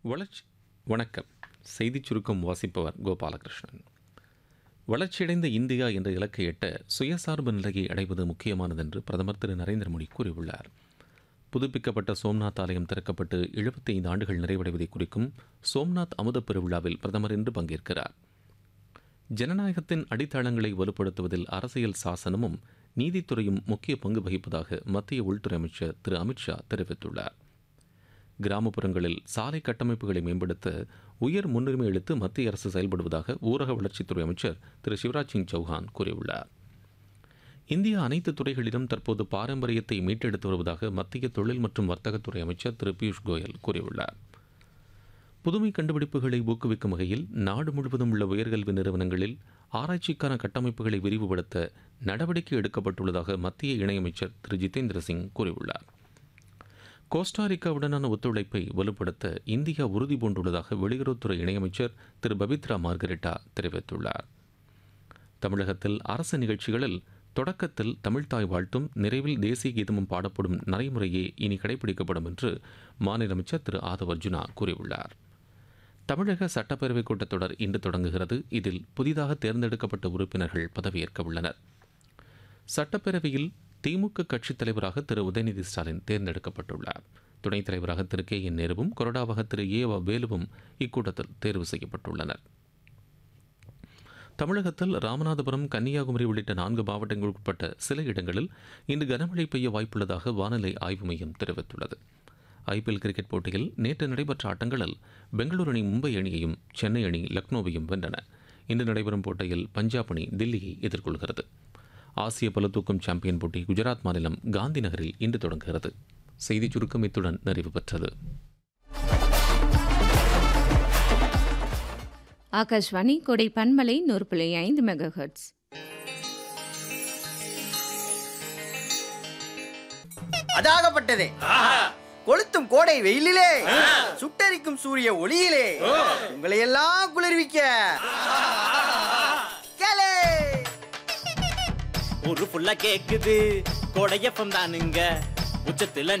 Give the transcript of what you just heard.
வளர்ச்சி வணக்கம் செய்திச் சுருக்கம் வாசிப்பவர் கோபாலகிருஷ்ணன் வளர்ச்சியடைந்த இந்தியா என்ற இலக்கை எட்ட சுயசார்பு நிலையை அடைவது முக்கியமானது என்று பிரதமர் திரு நரேந்திர மோடி கூறியுள்ளார் புதுப்பிக்கப்பட்ட சோம்நாத் ஆலயம் திறக்கப்பட்டு 75 ஆண்டுகள் நிறைவடைவதை குறிக்கும் சோம்நாத் அமுத பெருவிழாவில் பிரதமர் இன்று பங்கேற்கிறார் ஜனநாயகத்தின் அடித்தளங்களை வலுப்படுத்துவதில் அரசியல் சாசனமும் நீதித்துறையும் முக்கிய பங்கு வகிப்பதாக மத்திய உள்துறை அமைச்சர் திரு அமித்ஷா தெரிவித்துள்ளார் கிராமப்புறங்களில் சாலை கட்டமைப்புகளை மேம்படுத்த உயர் முன்னுரிமை அளித்து மத்திய அரசு செயல்படுவதாக ஊரக வளர்ச்சித்துறை அமைச்சர் திரு சிவராஜ் சிங் சௌஹான் கூறியுள்ளார் இந்தியா அனைத்து துறைகளிலும் தற்போது பாரம்பரியத்தை மீட்டெடுத்து வருவதாக மத்திய தொழில் மற்றும் வர்த்தகத்துறை அமைச்சர் திரு பியூஷ் கோயல் கூறியுள்ளார் புதுமை கண்டுபிடிப்புகளை ஊக்குவிக்கும் வகையில் நாடு முழுவதும் உள்ள உயர்கல்வி நிறுவனங்களில் ஆராய்ச்சிக்கான கட்டமைப்புகளை விரிவுபடுத்த நடவடிக்கை எடுக்கப்பட்டுள்ளதாக மத்திய இணையமைச்சர் திரு ஜிதேந்திர சிங் கூறியுள்ளார் கோஸ்டாரிக்காவுடனான ஒத்துழைப்பை வலுப்படுத்த இந்தியா உறுதி பூண்டுள்ளதாக வெளியுறவுத்துறை இணையமைச்சர் திரு பபித்ரா மார்கரெட்டா தெரிவித்துள்ளார் தமிழகத்தில் அரசு நிகழ்ச்சிகளில் தொடக்கத்தில் தமிழ்த்தாய் வாழ்த்தும் நிறைவில் தேசிய கீதமும் பாடப்படும் நடைமுறையே இனி கடைபிடிக்கப்படும் என்று மாநில அமைச்சர் திரு ஆதவ் அர்ஜுனா கூறியுள்ளார் தமிழக சட்டப்பேரவைக் கூட்டத்தொடர் இன்று தொடங்குகிறது இதில் புதிதாக தேர்ந்தெடுக்கப்பட்ட உறுப்பினர்கள் பதவியேற்க உள்ளனர் சட்டப்பேரவையில் திமுக கட்சித் தலைவராக திரு உதயநிதி ஸ்டாலின் தேர்ந்தெடுக்கப்பட்டுள்ளார் துணைத் தலைவராக திரு கே என் நேருவும் கொறடாவாக திரு ஏ வ வேலுவும் இக்கூட்டத்தில் தேர்வு செய்யப்பட்டுள்ளனர் தமிழகத்தில் ராமநாதபுரம் கன்னியாகுமரி உள்ளிட்ட நான்கு மாவட்டங்களுக்குட்பட்ட சில இடங்களில் இன்று கனமழை பெய்ய வாய்ப்புள்ளதாக வானிலை ஆய்வு மையம் தெரிவித்துள்ளது ஐபிஎல் கிரிக்கெட் போட்டியில் நேற்று நடைபெற்ற ஆட்டங்களில் பெங்களூரு அணி மும்பை அணியையும் சென்னை அணி லக்னோவையும் வென்றன இன்று நடைபெறும் போட்டியில் பஞ்சாப் அணி தில்லியை எதிர்கொள்கிறது ஆசிய பளுதூக்கும் சாம்பியன் போட்டி குஜராத் மாநிலம் காந்தி நகரில் இன்று தொடங்குகிறது செய்திச் சுருக்கம் இத்துடன் நிறைவு பெற்றது ஆகாஷ்வாணி கொடை பன்மலை நூறு புள்ளி ஐந்து மெகா ஹெர்ட்ஸ் அதாகப்பட்டதே கொளுத்தும் கோடை வெயிலிலே சுட்டரிக்கும் சூரிய ஒளியிலே உங்களை எல்லாம் குளிர்விக்க கேளே ஒரு புள்ள கேக்குது கொடையப்பம் தானுங்க உச்சத்துல